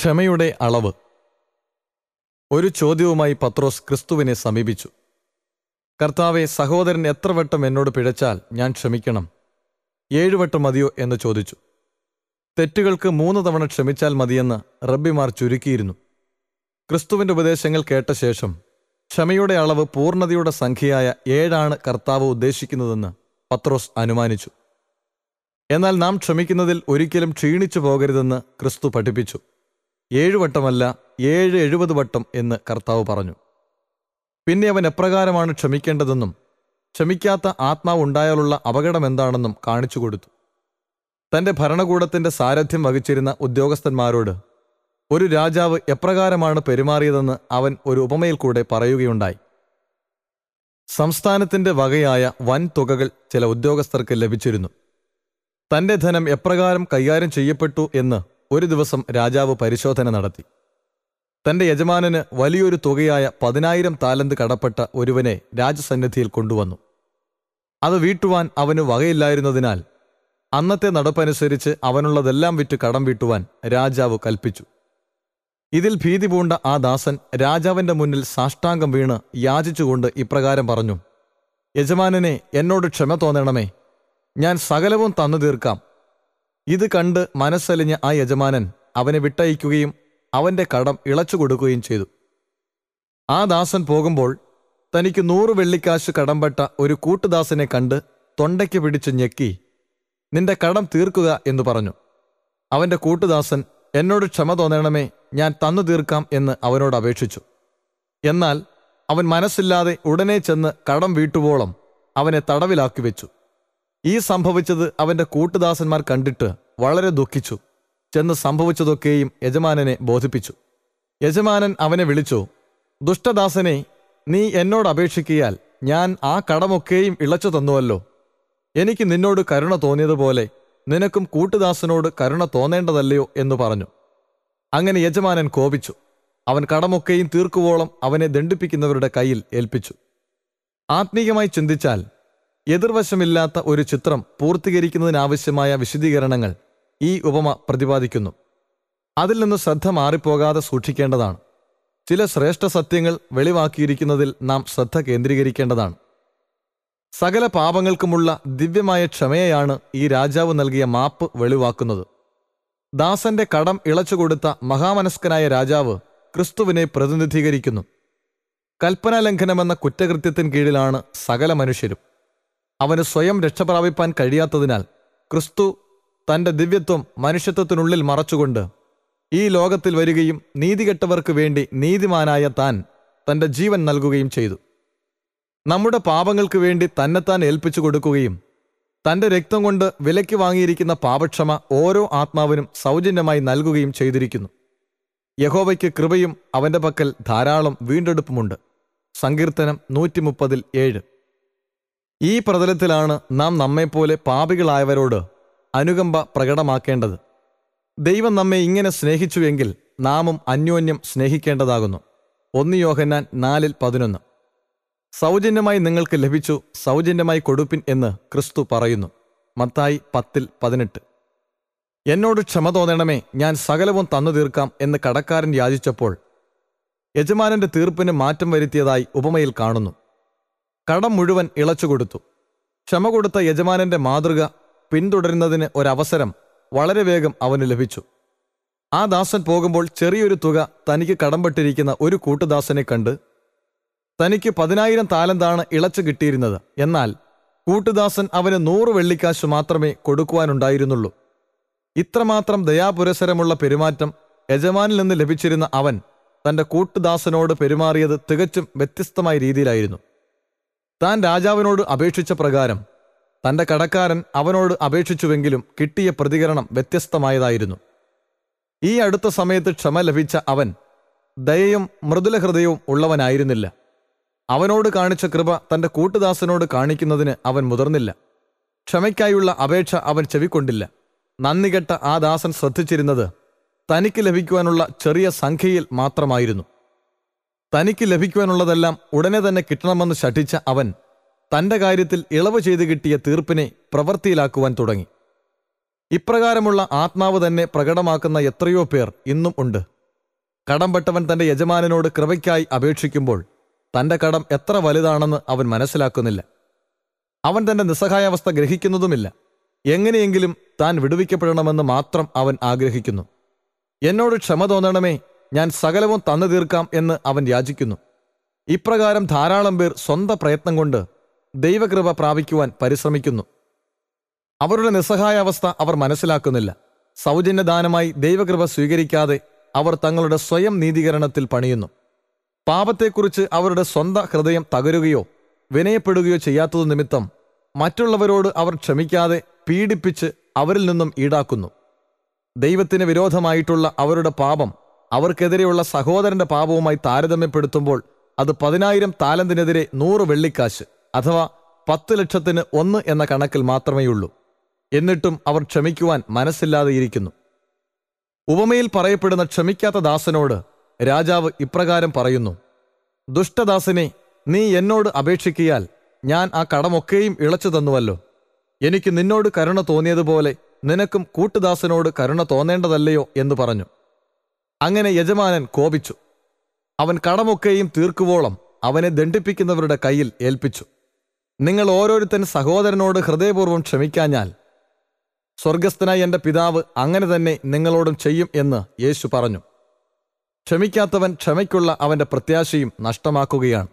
ക്ഷമയുടെ അളവ് ഒരു ചോദ്യവുമായി പത്രോസ് ക്രിസ്തുവിനെ സമീപിച്ചു കർത്താവെ സഹോദരൻ എത്ര വട്ടം എന്നോട് പിഴച്ചാൽ ഞാൻ ക്ഷമിക്കണം ഏഴു വട്ടം മതിയോ എന്ന് ചോദിച്ചു തെറ്റുകൾക്ക് മൂന്ന് തവണ ക്ഷമിച്ചാൽ മതിയെന്ന് റബ്ബിമാർ ചുരുക്കിയിരുന്നു ക്രിസ്തുവിന്റെ ഉപദേശങ്ങൾ കേട്ട ശേഷം ക്ഷമയുടെ അളവ് പൂർണ്ണതയുടെ സംഖ്യയായ ഏഴാണ് കർത്താവ് ഉദ്ദേശിക്കുന്നതെന്ന് പത്രോസ് അനുമാനിച്ചു എന്നാൽ നാം ക്ഷമിക്കുന്നതിൽ ഒരിക്കലും ക്ഷീണിച്ചു പോകരുതെന്ന് ക്രിസ്തു പഠിപ്പിച്ചു ഏഴു വട്ടമല്ല ഏഴ് എഴുപത് വട്ടം എന്ന് കർത്താവ് പറഞ്ഞു പിന്നെ അവൻ എപ്രകാരമാണ് ക്ഷമിക്കേണ്ടതെന്നും ക്ഷമിക്കാത്ത ആത്മാവ് ഉണ്ടായാലുള്ള അപകടം എന്താണെന്നും കാണിച്ചു കൊടുത്തു തന്റെ ഭരണകൂടത്തിന്റെ സാരഥ്യം വഹിച്ചിരുന്ന ഉദ്യോഗസ്ഥന്മാരോട് ഒരു രാജാവ് എപ്രകാരമാണ് പെരുമാറിയതെന്ന് അവൻ ഒരു ഉപമയിൽ കൂടെ പറയുകയുണ്ടായി സംസ്ഥാനത്തിന്റെ വകയായ വൻ തുകകൾ ചില ഉദ്യോഗസ്ഥർക്ക് ലഭിച്ചിരുന്നു തന്റെ ധനം എപ്രകാരം കൈകാര്യം ചെയ്യപ്പെട്ടു എന്ന് ഒരു ദിവസം രാജാവ് പരിശോധന നടത്തി തന്റെ യജമാനന് വലിയൊരു തുകയായ പതിനായിരം താലന്ത് കടപ്പെട്ട ഒരുവനെ രാജസന്നിധിയിൽ കൊണ്ടുവന്നു അത് വീട്ടുവാൻ അവന് വകയില്ലായിരുന്നതിനാൽ അന്നത്തെ നടപ്പനുസരിച്ച് അവനുള്ളതെല്ലാം വിറ്റ് കടം വീട്ടുവാൻ രാജാവ് കൽപ്പിച്ചു ഇതിൽ ഭീതി പൂണ്ട ആ ദാസൻ രാജാവിന്റെ മുന്നിൽ സാഷ്ടാംഗം വീണ് യാചിച്ചുകൊണ്ട് ഇപ്രകാരം പറഞ്ഞു യജമാനനെ എന്നോട് ക്ഷമ തോന്നണമേ ഞാൻ സകലവും തന്നു തീർക്കാം ഇത് കണ്ട് മനസ്സലിഞ്ഞ ആ യജമാനൻ അവനെ വിട്ടയക്കുകയും അവന്റെ കടം ഇളച്ചു കൊടുക്കുകയും ചെയ്തു ആ ദാസൻ പോകുമ്പോൾ തനിക്ക് നൂറ് വെള്ളിക്കാശ് കടംപെട്ട ഒരു കൂട്ടുദാസനെ കണ്ട് തൊണ്ടയ്ക്ക് പിടിച്ച് ഞെക്കി നിന്റെ കടം തീർക്കുക എന്ന് പറഞ്ഞു അവന്റെ കൂട്ടുദാസൻ എന്നോട് ക്ഷമ തോന്നണമേ ഞാൻ തന്നു തീർക്കാം എന്ന് അവനോട് അപേക്ഷിച്ചു എന്നാൽ അവൻ മനസ്സില്ലാതെ ഉടനെ ചെന്ന് കടം വീട്ടുവോളം അവനെ തടവിലാക്കി വെച്ചു ഈ സംഭവിച്ചത് അവന്റെ കൂട്ടുദാസന്മാർ കണ്ടിട്ട് വളരെ ദുഃഖിച്ചു ചെന്ന് സംഭവിച്ചതൊക്കെയും യജമാനനെ ബോധിപ്പിച്ചു യജമാനൻ അവനെ വിളിച്ചു ദുഷ്ടദാസനെ നീ എന്നോട് അപേക്ഷിക്കിയാൽ ഞാൻ ആ കടമൊക്കെയും ഇളച്ചു തന്നുവല്ലോ എനിക്ക് നിന്നോട് കരുണ തോന്നിയതുപോലെ നിനക്കും കൂട്ടുദാസനോട് കരുണ തോന്നേണ്ടതല്ലയോ എന്ന് പറഞ്ഞു അങ്ങനെ യജമാനൻ കോപിച്ചു അവൻ കടമൊക്കെയും തീർക്കുവോളം അവനെ ദണ്ഡിപ്പിക്കുന്നവരുടെ കയ്യിൽ ഏൽപ്പിച്ചു ആത്മീയമായി ചിന്തിച്ചാൽ എതിർവശമില്ലാത്ത ഒരു ചിത്രം പൂർത്തീകരിക്കുന്നതിനാവശ്യമായ വിശദീകരണങ്ങൾ ഈ ഉപമ പ്രതിപാദിക്കുന്നു അതിൽ നിന്ന് ശ്രദ്ധ മാറിപ്പോകാതെ സൂക്ഷിക്കേണ്ടതാണ് ചില ശ്രേഷ്ഠ സത്യങ്ങൾ വെളിവാക്കിയിരിക്കുന്നതിൽ നാം ശ്രദ്ധ കേന്ദ്രീകരിക്കേണ്ടതാണ് സകല പാപങ്ങൾക്കുമുള്ള ദിവ്യമായ ക്ഷമയെയാണ് ഈ രാജാവ് നൽകിയ മാപ്പ് വെളിവാക്കുന്നത് ദാസന്റെ കടം ഇളച്ചുകൊടുത്ത മഹാമനസ്കനായ രാജാവ് ക്രിസ്തുവിനെ പ്രതിനിധീകരിക്കുന്നു കൽപ്പനാലംഘനമെന്ന കുറ്റകൃത്യത്തിന് കീഴിലാണ് സകല മനുഷ്യരും അവന് സ്വയം രക്ഷപ്രാപിപ്പാൻ കഴിയാത്തതിനാൽ ക്രിസ്തു തന്റെ ദിവ്യത്വം മനുഷ്യത്വത്തിനുള്ളിൽ മറച്ചുകൊണ്ട് ഈ ലോകത്തിൽ വരികയും നീതികെട്ടവർക്ക് വേണ്ടി നീതിമാനായ താൻ തന്റെ ജീവൻ നൽകുകയും ചെയ്തു നമ്മുടെ പാപങ്ങൾക്ക് വേണ്ടി തന്നെത്താൻ ഏൽപ്പിച്ചു കൊടുക്കുകയും തന്റെ രക്തം കൊണ്ട് വിലയ്ക്ക് വാങ്ങിയിരിക്കുന്ന പാപക്ഷമ ഓരോ ആത്മാവിനും സൗജന്യമായി നൽകുകയും ചെയ്തിരിക്കുന്നു യഹോവയ്ക്ക് കൃപയും അവന്റെ പക്കൽ ധാരാളം വീണ്ടെടുപ്പുമുണ്ട് സങ്കീർത്തനം നൂറ്റി മുപ്പതിൽ ഏഴ് ഈ പ്രതലത്തിലാണ് നാം നമ്മെപ്പോലെ പാപികളായവരോട് അനുകമ്പ പ്രകടമാക്കേണ്ടത് ദൈവം നമ്മെ ഇങ്ങനെ സ്നേഹിച്ചുവെങ്കിൽ നാമും അന്യോന്യം സ്നേഹിക്കേണ്ടതാകുന്നു ഒന്ന് യോഹന്നാൻ നാലിൽ പതിനൊന്ന് സൗജന്യമായി നിങ്ങൾക്ക് ലഭിച്ചു സൗജന്യമായി കൊടുപ്പിൻ എന്ന് ക്രിസ്തു പറയുന്നു മത്തായി പത്തിൽ പതിനെട്ട് എന്നോട് ക്ഷമ തോന്നണമേ ഞാൻ സകലവും തന്നു തീർക്കാം എന്ന് കടക്കാരൻ യാചിച്ചപ്പോൾ യജമാനന്റെ തീർപ്പിന് മാറ്റം വരുത്തിയതായി ഉപമയിൽ കാണുന്നു കടം മുഴുവൻ ഇളച്ചുകൊടുത്തു ക്ഷമ കൊടുത്ത യജമാനന്റെ മാതൃക പിന്തുടരുന്നതിന് ഒരവസരം വളരെ വേഗം അവന് ലഭിച്ചു ആ ദാസൻ പോകുമ്പോൾ ചെറിയൊരു തുക തനിക്ക് കടംപെട്ടിരിക്കുന്ന ഒരു കൂട്ടുദാസനെ കണ്ട് തനിക്ക് പതിനായിരം താലന്താണ് ഇളച്ചു കിട്ടിയിരുന്നത് എന്നാൽ കൂട്ടുദാസൻ അവന് നൂറ് വെള്ളിക്കാശ് മാത്രമേ കൊടുക്കുവാനുണ്ടായിരുന്നുള്ളൂ ഇത്രമാത്രം ദയാപുരസരമുള്ള പെരുമാറ്റം യജമാനിൽ നിന്ന് ലഭിച്ചിരുന്ന അവൻ തന്റെ കൂട്ടുദാസനോട് പെരുമാറിയത് തികച്ചും വ്യത്യസ്തമായ രീതിയിലായിരുന്നു താൻ രാജാവിനോട് അപേക്ഷിച്ച പ്രകാരം തന്റെ കടക്കാരൻ അവനോട് അപേക്ഷിച്ചുവെങ്കിലും കിട്ടിയ പ്രതികരണം വ്യത്യസ്തമായതായിരുന്നു ഈ അടുത്ത സമയത്ത് ക്ഷമ ലഭിച്ച അവൻ ദയയും മൃദുലഹൃദയവും ഉള്ളവനായിരുന്നില്ല അവനോട് കാണിച്ച കൃപ തന്റെ കൂട്ടുദാസനോട് കാണിക്കുന്നതിന് അവൻ മുതിർന്നില്ല ക്ഷമയ്ക്കായുള്ള അപേക്ഷ അവൻ ചെവിക്കൊണ്ടില്ല നന്ദികെട്ട ആ ദാസൻ ശ്രദ്ധിച്ചിരുന്നത് തനിക്ക് ലഭിക്കുവാനുള്ള ചെറിയ സംഖ്യയിൽ മാത്രമായിരുന്നു തനിക്ക് ലഭിക്കുവാനുള്ളതെല്ലാം ഉടനെ തന്നെ കിട്ടണമെന്ന് ശഠിച്ച അവൻ തന്റെ കാര്യത്തിൽ ഇളവ് ചെയ്തു കിട്ടിയ തീർപ്പിനെ പ്രവൃത്തിയിലാക്കുവാൻ തുടങ്ങി ഇപ്രകാരമുള്ള ആത്മാവ് തന്നെ പ്രകടമാക്കുന്ന എത്രയോ പേർ ഇന്നും ഉണ്ട് കടംപെട്ടവൻ തന്റെ യജമാനനോട് കൃപയ്ക്കായി അപേക്ഷിക്കുമ്പോൾ തന്റെ കടം എത്ര വലുതാണെന്ന് അവൻ മനസ്സിലാക്കുന്നില്ല അവൻ തന്റെ നിസ്സഹായാവസ്ഥ ഗ്രഹിക്കുന്നതുമില്ല എങ്ങനെയെങ്കിലും താൻ വിടുവിക്കപ്പെടണമെന്ന് മാത്രം അവൻ ആഗ്രഹിക്കുന്നു എന്നോട് ക്ഷമ തോന്നണമേ ഞാൻ സകലവും തന്നു തീർക്കാം എന്ന് അവൻ യാചിക്കുന്നു ഇപ്രകാരം ധാരാളം പേർ സ്വന്തം പ്രയത്നം കൊണ്ട് ദൈവകൃപ പ്രാപിക്കുവാൻ പരിശ്രമിക്കുന്നു അവരുടെ നിസ്സഹായാവസ്ഥ അവർ മനസ്സിലാക്കുന്നില്ല സൗജന്യദാനമായി ദൈവകൃപ സ്വീകരിക്കാതെ അവർ തങ്ങളുടെ സ്വയം നീതീകരണത്തിൽ പണിയുന്നു പാപത്തെക്കുറിച്ച് അവരുടെ സ്വന്തം ഹൃദയം തകരുകയോ വിനയപ്പെടുകയോ ചെയ്യാത്തതു നിമിത്തം മറ്റുള്ളവരോട് അവർ ക്ഷമിക്കാതെ പീഡിപ്പിച്ച് അവരിൽ നിന്നും ഈടാക്കുന്നു ദൈവത്തിന് വിരോധമായിട്ടുള്ള അവരുടെ പാപം അവർക്കെതിരെയുള്ള സഹോദരന്റെ പാപവുമായി താരതമ്യപ്പെടുത്തുമ്പോൾ അത് പതിനായിരം താലന്തിനെതിരെ നൂറ് വെള്ളിക്കാശ് അഥവാ പത്ത് ലക്ഷത്തിന് ഒന്ന് എന്ന കണക്കിൽ മാത്രമേയുള്ളൂ എന്നിട്ടും അവർ ക്ഷമിക്കുവാൻ മനസ്സില്ലാതെയിരിക്കുന്നു ഉപമയിൽ പറയപ്പെടുന്ന ക്ഷമിക്കാത്ത ദാസനോട് രാജാവ് ഇപ്രകാരം പറയുന്നു ദുഷ്ടദാസനെ നീ എന്നോട് അപേക്ഷിക്കിയാൽ ഞാൻ ആ കടമൊക്കെയും ഇളച്ചു തന്നുവല്ലോ എനിക്ക് നിന്നോട് കരുണ തോന്നിയതുപോലെ നിനക്കും കൂട്ടുദാസനോട് കരുണ തോന്നേണ്ടതല്ലയോ എന്ന് പറഞ്ഞു അങ്ങനെ യജമാനൻ കോപിച്ചു അവൻ കടമൊക്കെയും തീർക്കുവോളം അവനെ ദണ്ഡിപ്പിക്കുന്നവരുടെ കയ്യിൽ ഏൽപ്പിച്ചു നിങ്ങൾ ഓരോരുത്തൻ സഹോദരനോട് ഹൃദയപൂർവ്വം ക്ഷമിക്കാഞ്ഞാൽ സ്വർഗസ്ഥനായ എന്റെ പിതാവ് അങ്ങനെ തന്നെ നിങ്ങളോടും ചെയ്യും എന്ന് യേശു പറഞ്ഞു ക്ഷമിക്കാത്തവൻ ക്ഷമയ്ക്കുള്ള അവന്റെ പ്രത്യാശയും നഷ്ടമാക്കുകയാണ്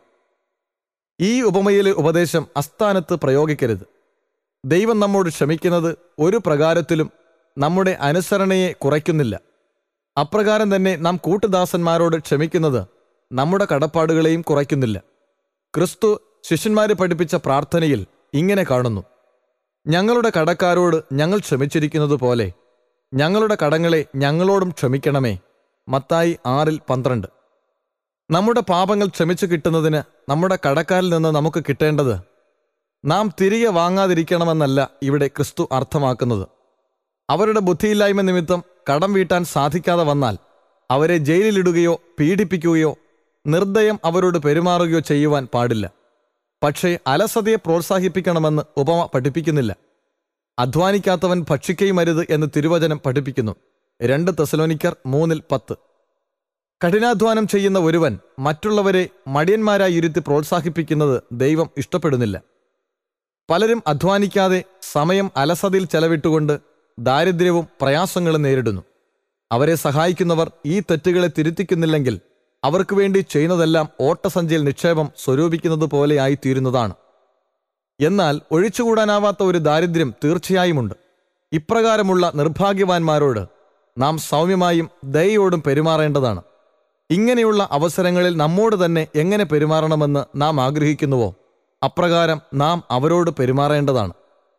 ഈ ഉപമയിലെ ഉപദേശം അസ്ഥാനത്ത് പ്രയോഗിക്കരുത് ദൈവം നമ്മോട് ക്ഷമിക്കുന്നത് ഒരു പ്രകാരത്തിലും നമ്മുടെ അനുസരണയെ കുറയ്ക്കുന്നില്ല അപ്രകാരം തന്നെ നാം കൂട്ടുദാസന്മാരോട് ക്ഷമിക്കുന്നത് നമ്മുടെ കടപ്പാടുകളെയും കുറയ്ക്കുന്നില്ല ക്രിസ്തു ശിഷ്യന്മാരെ പഠിപ്പിച്ച പ്രാർത്ഥനയിൽ ഇങ്ങനെ കാണുന്നു ഞങ്ങളുടെ കടക്കാരോട് ഞങ്ങൾ ക്ഷമിച്ചിരിക്കുന്നത് പോലെ ഞങ്ങളുടെ കടങ്ങളെ ഞങ്ങളോടും ക്ഷമിക്കണമേ മത്തായി ആറിൽ പന്ത്രണ്ട് നമ്മുടെ പാപങ്ങൾ ക്ഷമിച്ചു കിട്ടുന്നതിന് നമ്മുടെ കടക്കാരിൽ നിന്ന് നമുക്ക് കിട്ടേണ്ടത് നാം തിരികെ വാങ്ങാതിരിക്കണമെന്നല്ല ഇവിടെ ക്രിസ്തു അർത്ഥമാക്കുന്നത് അവരുടെ ബുദ്ധിയില്ലായ്മ നിമിത്തം കടം വീട്ടാൻ സാധിക്കാതെ വന്നാൽ അവരെ ജയിലിലിടുകയോ പീഡിപ്പിക്കുകയോ നിർദ്ദയം അവരോട് പെരുമാറുകയോ ചെയ്യുവാൻ പാടില്ല പക്ഷേ അലസതയെ പ്രോത്സാഹിപ്പിക്കണമെന്ന് ഉപമ പഠിപ്പിക്കുന്നില്ല അധ്വാനിക്കാത്തവൻ ഭക്ഷിക്കയും അരുത് എന്ന് തിരുവചനം പഠിപ്പിക്കുന്നു രണ്ട് തെസലോനിക്കർ മൂന്നിൽ പത്ത് കഠിനാധ്വാനം ചെയ്യുന്ന ഒരുവൻ മറ്റുള്ളവരെ മടിയന്മാരായി ഇരുത്തി പ്രോത്സാഹിപ്പിക്കുന്നത് ദൈവം ഇഷ്ടപ്പെടുന്നില്ല പലരും അധ്വാനിക്കാതെ സമയം അലസതയിൽ ചെലവിട്ടുകൊണ്ട് ദാരിദ്ര്യവും പ്രയാസങ്ങളും നേരിടുന്നു അവരെ സഹായിക്കുന്നവർ ഈ തെറ്റുകളെ തിരുത്തിക്കുന്നില്ലെങ്കിൽ അവർക്ക് വേണ്ടി ചെയ്യുന്നതെല്ലാം ഓട്ടസഞ്ചിയിൽ നിക്ഷേപം സ്വരൂപിക്കുന്നത് പോലെയായി തീരുന്നതാണ് എന്നാൽ ഒഴിച്ചുകൂടാനാവാത്ത ഒരു ദാരിദ്ര്യം തീർച്ചയായുമുണ്ട് ഇപ്രകാരമുള്ള നിർഭാഗ്യവാന്മാരോട് നാം സൗമ്യമായും ദയയോടും പെരുമാറേണ്ടതാണ് ഇങ്ങനെയുള്ള അവസരങ്ങളിൽ നമ്മോട് തന്നെ എങ്ങനെ പെരുമാറണമെന്ന് നാം ആഗ്രഹിക്കുന്നുവോ അപ്രകാരം നാം അവരോട് പെരുമാറേണ്ടതാണ്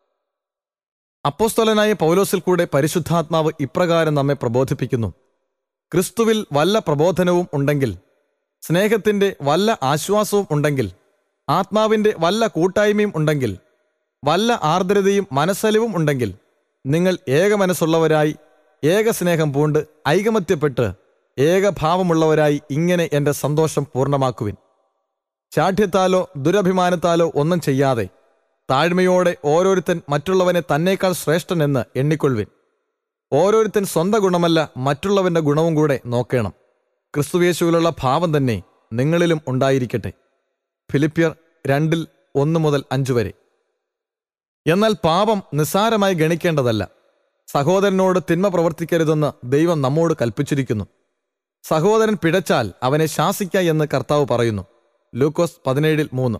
അപ്പോസ്തലനായ പൗലോസിൽ കൂടെ പരിശുദ്ധാത്മാവ് ഇപ്രകാരം നമ്മെ പ്രബോധിപ്പിക്കുന്നു ക്രിസ്തുവിൽ വല്ല പ്രബോധനവും ഉണ്ടെങ്കിൽ സ്നേഹത്തിന്റെ വല്ല ആശ്വാസവും ഉണ്ടെങ്കിൽ ആത്മാവിന്റെ വല്ല കൂട്ടായ്മയും ഉണ്ടെങ്കിൽ വല്ല ആർദ്രതയും മനസ്സലിവും ഉണ്ടെങ്കിൽ നിങ്ങൾ ഏകമനസ്സുള്ളവരായി ഏകസ്നേഹം പൂണ്ട് ഐകമത്യപ്പെട്ട് ഏകഭാവമുള്ളവരായി ഇങ്ങനെ എന്റെ സന്തോഷം പൂർണ്ണമാക്കുവിൻ ചാഠ്യത്താലോ ദുരഭിമാനത്താലോ ഒന്നും ചെയ്യാതെ താഴ്മയോടെ ഓരോരുത്തൻ മറ്റുള്ളവനെ തന്നേക്കാൾ ശ്രേഷ്ഠനെന്ന് എണ്ണിക്കൊള്ളുവിൻ ഓരോരുത്തൻ സ്വന്തം ഗുണമല്ല മറ്റുള്ളവന്റെ ഗുണവും കൂടെ നോക്കണം ക്രിസ്തുവേശുവിലുള്ള ഭാവം തന്നെ നിങ്ങളിലും ഉണ്ടായിരിക്കട്ടെ ഫിലിപ്പിയർ രണ്ടിൽ ഒന്ന് മുതൽ അഞ്ചു വരെ എന്നാൽ പാപം നിസ്സാരമായി ഗണിക്കേണ്ടതല്ല സഹോദരനോട് തിന്മ പ്രവർത്തിക്കരുതെന്ന് ദൈവം നമ്മോട് കൽപ്പിച്ചിരിക്കുന്നു സഹോദരൻ പിഴച്ചാൽ അവനെ ശാസിക്ക എന്ന് കർത്താവ് പറയുന്നു ലൂക്കോസ് പതിനേഴിൽ മൂന്ന്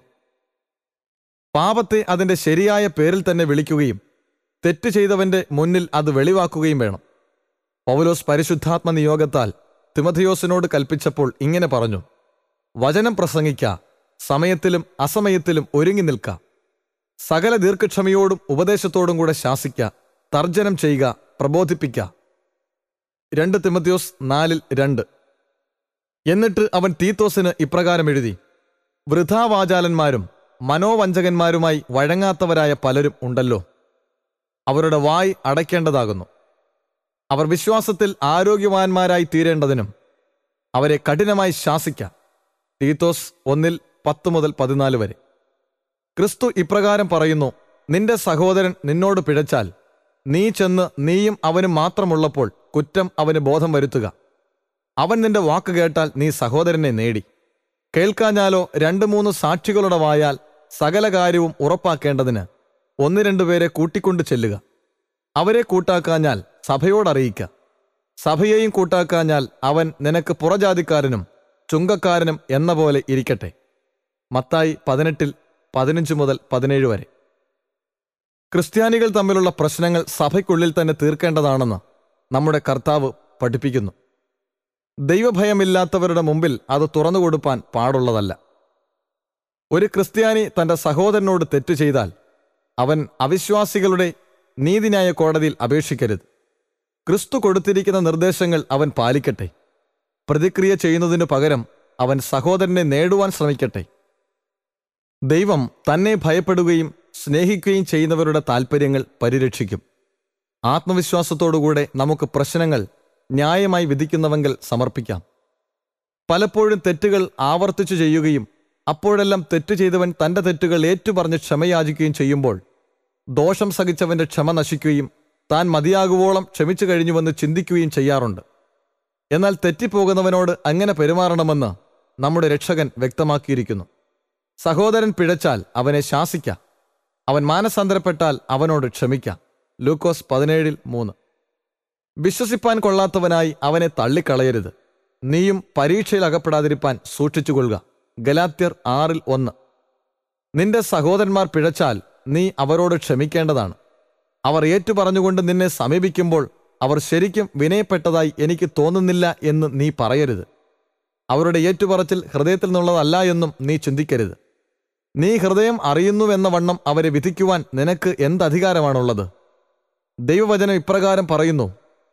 പാപത്തെ അതിന്റെ ശരിയായ പേരിൽ തന്നെ വിളിക്കുകയും തെറ്റ് ചെയ്തവന്റെ മുന്നിൽ അത് വെളിവാക്കുകയും വേണം പൗലോസ് പരിശുദ്ധാത്മ നിയോഗത്താൽ തിമഥയോസിനോട് കൽപ്പിച്ചപ്പോൾ ഇങ്ങനെ പറഞ്ഞു വചനം പ്രസംഗിക്ക സമയത്തിലും അസമയത്തിലും ഒരുങ്ങി നിൽക്ക സകല ദീർഘക്ഷമയോടും ഉപദേശത്തോടും കൂടെ ശാസിക്ക തർജ്ജനം ചെയ്യുക പ്രബോധിപ്പിക്ക രണ്ട് തിമത്യോസ് നാലിൽ രണ്ട് എന്നിട്ട് അവൻ തീത്തോസിന് ഇപ്രകാരം എഴുതി വൃഥാവാചാലന്മാരും മനോവഞ്ചകന്മാരുമായി വഴങ്ങാത്തവരായ പലരും ഉണ്ടല്ലോ അവരുടെ വായ് അടയ്ക്കേണ്ടതാകുന്നു അവർ വിശ്വാസത്തിൽ ആരോഗ്യവാന്മാരായി തീരേണ്ടതിനും അവരെ കഠിനമായി ശാസിക്കാം തീത്തോസ് ഒന്നിൽ പത്ത് മുതൽ പതിനാല് വരെ ക്രിസ്തു ഇപ്രകാരം പറയുന്നു നിന്റെ സഹോദരൻ നിന്നോട് പിഴച്ചാൽ നീ ചെന്ന് നീയും അവനും മാത്രമുള്ളപ്പോൾ കുറ്റം അവന് ബോധം വരുത്തുക അവൻ നിന്റെ വാക്ക് കേട്ടാൽ നീ സഹോദരനെ നേടി കേൾക്കാഞ്ഞാലോ രണ്ട് മൂന്ന് സാക്ഷികളുടെ വായാൽ സകല കാര്യവും ഉറപ്പാക്കേണ്ടതിന് ഒന്ന് രണ്ടുപേരെ കൂട്ടിക്കൊണ്ടു ചെല്ലുക അവരെ കൂട്ടാക്കാഞ്ഞാൽ സഭയോടറിയിക്ക സഭയെയും കൂട്ടാക്കാഞ്ഞാൽ അവൻ നിനക്ക് പുറജാതിക്കാരനും ചുങ്കക്കാരനും എന്ന പോലെ ഇരിക്കട്ടെ മത്തായി പതിനെട്ടിൽ പതിനഞ്ച് മുതൽ പതിനേഴ് വരെ ക്രിസ്ത്യാനികൾ തമ്മിലുള്ള പ്രശ്നങ്ങൾ സഭയ്ക്കുള്ളിൽ തന്നെ തീർക്കേണ്ടതാണെന്ന് നമ്മുടെ കർത്താവ് പഠിപ്പിക്കുന്നു ദൈവഭയമില്ലാത്തവരുടെ മുമ്പിൽ അത് തുറന്നു കൊടുപ്പാൻ പാടുള്ളതല്ല ഒരു ക്രിസ്ത്യാനി തന്റെ സഹോദരനോട് തെറ്റു ചെയ്താൽ അവൻ അവിശ്വാസികളുടെ നീതിന്യായ കോടതിയിൽ അപേക്ഷിക്കരുത് ക്രിസ്തു കൊടുത്തിരിക്കുന്ന നിർദ്ദേശങ്ങൾ അവൻ പാലിക്കട്ടെ പ്രതിക്രിയ ചെയ്യുന്നതിനു പകരം അവൻ സഹോദരനെ നേടുവാൻ ശ്രമിക്കട്ടെ ദൈവം തന്നെ ഭയപ്പെടുകയും സ്നേഹിക്കുകയും ചെയ്യുന്നവരുടെ താൽപ്പര്യങ്ങൾ പരിരക്ഷിക്കും ആത്മവിശ്വാസത്തോടുകൂടെ നമുക്ക് പ്രശ്നങ്ങൾ ന്യായമായി വിധിക്കുന്നവെങ്കിൽ സമർപ്പിക്കാം പലപ്പോഴും തെറ്റുകൾ ആവർത്തിച്ചു ചെയ്യുകയും അപ്പോഴെല്ലാം തെറ്റു ചെയ്തവൻ തന്റെ തെറ്റുകൾ ഏറ്റുപറഞ്ഞ് ക്ഷമയാചിക്കുകയും ചെയ്യുമ്പോൾ ദോഷം സഹിച്ചവന്റെ ക്ഷമ നശിക്കുകയും താൻ മതിയാകുവോളം ക്ഷമിച്ചു കഴിഞ്ഞുവെന്ന് ചിന്തിക്കുകയും ചെയ്യാറുണ്ട് എന്നാൽ തെറ്റിപ്പോകുന്നവനോട് അങ്ങനെ പെരുമാറണമെന്ന് നമ്മുടെ രക്ഷകൻ വ്യക്തമാക്കിയിരിക്കുന്നു സഹോദരൻ പിഴച്ചാൽ അവനെ ശാസിക്കാം അവൻ മാനസാന്തരപ്പെട്ടാൽ അവനോട് ക്ഷമിക്കാം ലൂക്കോസ് പതിനേഴിൽ മൂന്ന് വിശ്വസിപ്പാൻ കൊള്ളാത്തവനായി അവനെ തള്ളിക്കളയരുത് നീയും പരീക്ഷയിൽ അകപ്പെടാതിരിപ്പാൻ സൂക്ഷിച്ചുകൊള്ളുക ഗലാത്യർ ആറിൽ ഒന്ന് നിന്റെ സഹോദരന്മാർ പിഴച്ചാൽ നീ അവരോട് ക്ഷമിക്കേണ്ടതാണ് അവർ ഏറ്റുപറഞ്ഞുകൊണ്ട് നിന്നെ സമീപിക്കുമ്പോൾ അവർ ശരിക്കും വിനയപ്പെട്ടതായി എനിക്ക് തോന്നുന്നില്ല എന്ന് നീ പറയരുത് അവരുടെ ഏറ്റുപറച്ചിൽ ഹൃദയത്തിൽ നിന്നുള്ളതല്ല എന്നും നീ ചിന്തിക്കരുത് നീ ഹൃദയം അറിയുന്നുവെന്ന വണ്ണം അവരെ വിധിക്കുവാൻ നിനക്ക് എന്ത് അധികാരമാണുള്ളത് ദൈവവചനം ഇപ്രകാരം പറയുന്നു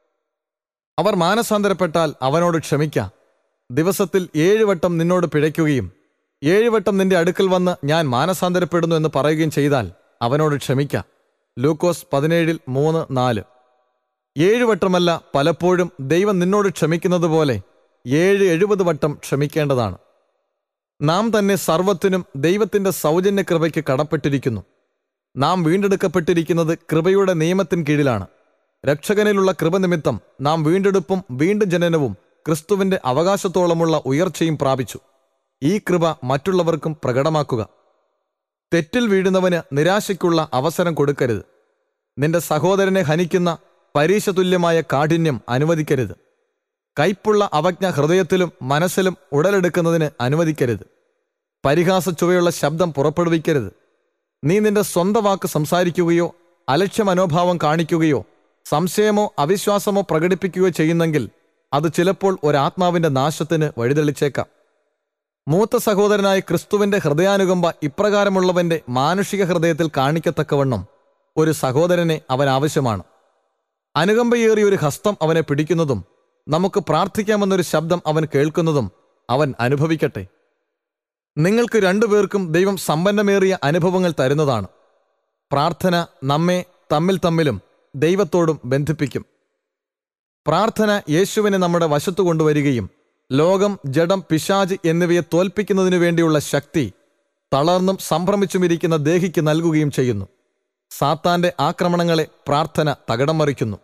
അവർ മാനസാന്തരപ്പെട്ടാൽ അവനോട് ക്ഷമിക്ക ദിവസത്തിൽ ഏഴ് വട്ടം നിന്നോട് പിഴയ്ക്കുകയും ഏഴ് വട്ടം നിന്റെ അടുക്കൽ വന്ന് ഞാൻ മാനസാന്തരപ്പെടുന്നു എന്ന് പറയുകയും ചെയ്താൽ അവനോട് ക്ഷമിക്ക ലൂക്കോസ് പതിനേഴിൽ മൂന്ന് നാല് ഏഴ് വട്ടമല്ല പലപ്പോഴും ദൈവം നിന്നോട് ക്ഷമിക്കുന്നത് പോലെ ഏഴ് എഴുപത് വട്ടം ക്ഷമിക്കേണ്ടതാണ് നാം തന്നെ സർവത്തിനും ദൈവത്തിന്റെ സൗജന്യ കൃപയ്ക്ക് കടപ്പെട്ടിരിക്കുന്നു നാം വീണ്ടെടുക്കപ്പെട്ടിരിക്കുന്നത് കൃപയുടെ നിയമത്തിന് കീഴിലാണ് രക്ഷകനിലുള്ള കൃപ നിമിത്തം നാം വീണ്ടെടുപ്പും വീണ്ടും ജനനവും ക്രിസ്തുവിന്റെ അവകാശത്തോളമുള്ള ഉയർച്ചയും പ്രാപിച്ചു ഈ കൃപ മറ്റുള്ളവർക്കും പ്രകടമാക്കുക തെറ്റിൽ വീഴുന്നവന് നിരാശയ്ക്കുള്ള അവസരം കൊടുക്കരുത് നിന്റെ സഹോദരനെ ഹനിക്കുന്ന പരീശതുല്യമായ കാഠിന്യം അനുവദിക്കരുത് കൈപ്പുള്ള അവജ്ഞ ഹൃദയത്തിലും മനസ്സിലും ഉടലെടുക്കുന്നതിന് അനുവദിക്കരുത് പരിഹാസ ചുവയുള്ള ശബ്ദം പുറപ്പെടുവിക്കരുത് നീ നിന്റെ സ്വന്തം വാക്ക് സംസാരിക്കുകയോ അലക്ഷ്യ മനോഭാവം കാണിക്കുകയോ സംശയമോ അവിശ്വാസമോ പ്രകടിപ്പിക്കുകയോ ചെയ്യുന്നെങ്കിൽ അത് ചിലപ്പോൾ ഒരാത്മാവിന്റെ നാശത്തിന് വഴിതെളിച്ചേക്കാം മൂത്ത സഹോദരനായ ക്രിസ്തുവിന്റെ ഹൃദയാനുകമ്പ ഇപ്രകാരമുള്ളവന്റെ മാനുഷിക ഹൃദയത്തിൽ കാണിക്കത്തക്കവണ്ണം ഒരു സഹോദരനെ അവൻ ആവശ്യമാണ് അനുകമ്പയേറിയ ഒരു ഹസ്തം അവനെ പിടിക്കുന്നതും നമുക്ക് പ്രാർത്ഥിക്കാമെന്നൊരു ശബ്ദം അവൻ കേൾക്കുന്നതും അവൻ അനുഭവിക്കട്ടെ നിങ്ങൾക്ക് രണ്ടുപേർക്കും ദൈവം സമ്പന്നമേറിയ അനുഭവങ്ങൾ തരുന്നതാണ് പ്രാർത്ഥന നമ്മെ തമ്മിൽ തമ്മിലും ദൈവത്തോടും ബന്ധിപ്പിക്കും പ്രാർത്ഥന യേശുവിനെ നമ്മുടെ വശത്തു കൊണ്ടുവരികയും ലോകം ജഡം പിശാജ് എന്നിവയെ തോൽപ്പിക്കുന്നതിനു വേണ്ടിയുള്ള ശക്തി തളർന്നും സംഭ്രമിച്ചുമിരിക്കുന്ന ദേഹിക്ക് നൽകുകയും ചെയ്യുന്നു സാത്താന്റെ ആക്രമണങ്ങളെ പ്രാർത്ഥന തകിടം മറിക്കുന്നു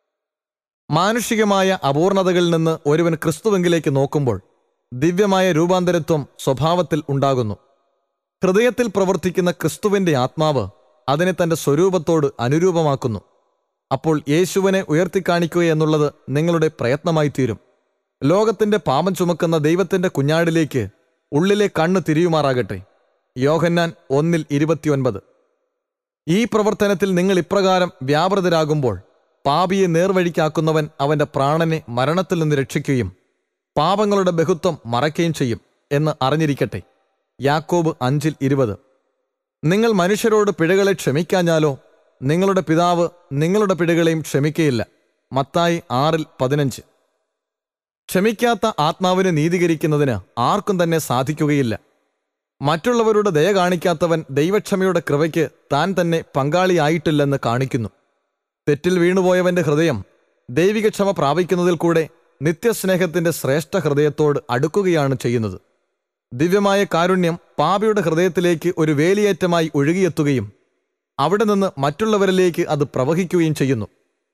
മാനുഷികമായ അപൂർണതകളിൽ നിന്ന് ഒരുവൻ ക്രിസ്തുവെങ്കിലേക്ക് നോക്കുമ്പോൾ ദിവ്യമായ രൂപാന്തരത്വം സ്വഭാവത്തിൽ ഉണ്ടാകുന്നു ഹൃദയത്തിൽ പ്രവർത്തിക്കുന്ന ക്രിസ്തുവിന്റെ ആത്മാവ് അതിനെ തന്റെ സ്വരൂപത്തോട് അനുരൂപമാക്കുന്നു അപ്പോൾ യേശുവിനെ ഉയർത്തിക്കാണിക്കുക എന്നുള്ളത് നിങ്ങളുടെ പ്രയത്നമായി തീരും ലോകത്തിന്റെ പാപം ചുമക്കുന്ന ദൈവത്തിന്റെ കുഞ്ഞാടിലേക്ക് ഉള്ളിലെ കണ്ണ് തിരിയുമാറാകട്ടെ യോഹന്നാൻ ഒന്നിൽ ഇരുപത്തിയൊൻപത് ഈ പ്രവർത്തനത്തിൽ നിങ്ങൾ ഇപ്രകാരം വ്യാപൃതരാകുമ്പോൾ പാപിയെ നേർവഴിക്കാക്കുന്നവൻ അവന്റെ പ്രാണനെ മരണത്തിൽ നിന്ന് രക്ഷിക്കുകയും പാപങ്ങളുടെ ബഹുത്വം മറയ്ക്കുകയും ചെയ്യും എന്ന് അറിഞ്ഞിരിക്കട്ടെ യാക്കോബ് അഞ്ചിൽ ഇരുപത് നിങ്ങൾ മനുഷ്യരോട് പിഴകളെ ക്ഷമിക്കാഞ്ഞാലോ നിങ്ങളുടെ പിതാവ് നിങ്ങളുടെ പിഴകളെയും ക്ഷമിക്കയില്ല മത്തായി ആറിൽ പതിനഞ്ച് ക്ഷമിക്കാത്ത ആത്മാവിനെ നീതീകരിക്കുന്നതിന് ആർക്കും തന്നെ സാധിക്കുകയില്ല മറ്റുള്ളവരുടെ ദയ കാണിക്കാത്തവൻ ദൈവക്ഷമയുടെ കൃപയ്ക്ക് താൻ തന്നെ പങ്കാളിയായിട്ടില്ലെന്ന് കാണിക്കുന്നു തെറ്റിൽ വീണുപോയവന്റെ ഹൃദയം ദൈവിക ക്ഷമ പ്രാപിക്കുന്നതിൽ കൂടെ നിത്യസ്നേഹത്തിന്റെ ശ്രേഷ്ഠ ഹൃദയത്തോട് അടുക്കുകയാണ് ചെയ്യുന്നത് ദിവ്യമായ കാരുണ്യം പാപിയുടെ ഹൃദയത്തിലേക്ക് ഒരു വേലിയേറ്റമായി ഒഴുകിയെത്തുകയും അവിടെ നിന്ന് മറ്റുള്ളവരിലേക്ക് അത് പ്രവഹിക്കുകയും ചെയ്യുന്നു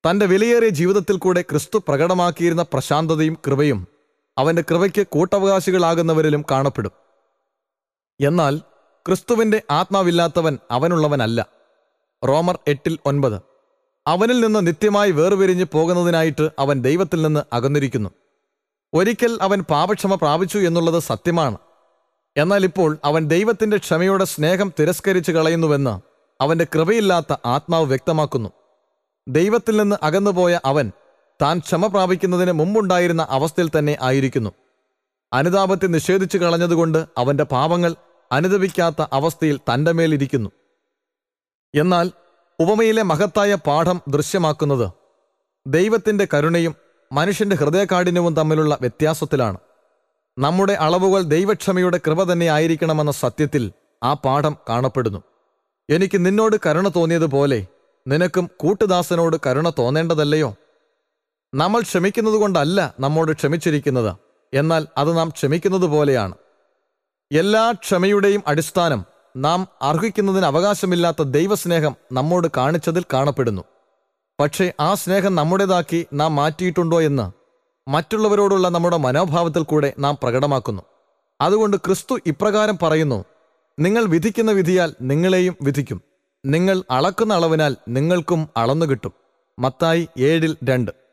തന്റെ വിലയേറിയ ജീവിതത്തിൽ കൂടെ ക്രിസ്തു പ്രകടമാക്കിയിരുന്ന പ്രശാന്തതയും കൃപയും അവന്റെ കൃപയ്ക്ക് കൂട്ടവകാശികളാകുന്നവരിലും കാണപ്പെടും എന്നാൽ ക്രിസ്തുവിന്റെ ആത്മാവില്ലാത്തവൻ അവനുള്ളവനല്ല റോമർ എട്ടിൽ ഒൻപത് അവനിൽ നിന്ന് നിത്യമായി വേർപിരിഞ്ഞ് പോകുന്നതിനായിട്ട് അവൻ ദൈവത്തിൽ നിന്ന് അകന്നിരിക്കുന്നു ഒരിക്കൽ അവൻ പാപക്ഷമ പ്രാപിച്ചു എന്നുള്ളത് സത്യമാണ് എന്നാൽ ഇപ്പോൾ അവൻ ദൈവത്തിന്റെ ക്ഷമയുടെ സ്നേഹം തിരസ്കരിച്ചു കളയുന്നുവെന്ന് അവന്റെ കൃപയില്ലാത്ത ആത്മാവ് വ്യക്തമാക്കുന്നു ദൈവത്തിൽ നിന്ന് അകന്നുപോയ അവൻ താൻ ക്ഷമ പ്രാപിക്കുന്നതിന് മുമ്പുണ്ടായിരുന്ന അവസ്ഥയിൽ തന്നെ ആയിരിക്കുന്നു അനുതാപത്തെ നിഷേധിച്ചു കളഞ്ഞതുകൊണ്ട് അവന്റെ പാപങ്ങൾ അനുദപിക്കാത്ത അവസ്ഥയിൽ തന്റെ മേലിരിക്കുന്നു എന്നാൽ ഉപമയിലെ മഹത്തായ പാഠം ദൃശ്യമാക്കുന്നത് ദൈവത്തിന്റെ കരുണയും മനുഷ്യന്റെ ഹൃദയകാഠിന്യവും തമ്മിലുള്ള വ്യത്യാസത്തിലാണ് നമ്മുടെ അളവുകൾ ദൈവക്ഷമയുടെ കൃപ തന്നെ ആയിരിക്കണമെന്ന സത്യത്തിൽ ആ പാഠം കാണപ്പെടുന്നു എനിക്ക് നിന്നോട് കരുണ തോന്നിയതുപോലെ നിനക്കും കൂട്ടുദാസനോട് കരുണ തോന്നേണ്ടതല്ലയോ നമ്മൾ ക്ഷമിക്കുന്നതുകൊണ്ടല്ല നമ്മോട് ക്ഷമിച്ചിരിക്കുന്നത് എന്നാൽ അത് നാം ക്ഷമിക്കുന്നത് പോലെയാണ് എല്ലാ ക്ഷമയുടെയും അടിസ്ഥാനം നാം അർഹിക്കുന്നതിന് അവകാശമില്ലാത്ത ദൈവസ്നേഹം നമ്മോട് കാണിച്ചതിൽ കാണപ്പെടുന്നു പക്ഷേ ആ സ്നേഹം നമ്മുടേതാക്കി നാം മാറ്റിയിട്ടുണ്ടോ എന്ന് മറ്റുള്ളവരോടുള്ള നമ്മുടെ മനോഭാവത്തിൽ കൂടെ നാം പ്രകടമാക്കുന്നു അതുകൊണ്ട് ക്രിസ്തു ഇപ്രകാരം പറയുന്നു നിങ്ങൾ വിധിക്കുന്ന വിധിയാൽ നിങ്ങളെയും വിധിക്കും നിങ്ങൾ അളക്കുന്ന അളവിനാൽ നിങ്ങൾക്കും അളന്നു കിട്ടും മത്തായി ഏഴിൽ രണ്ട്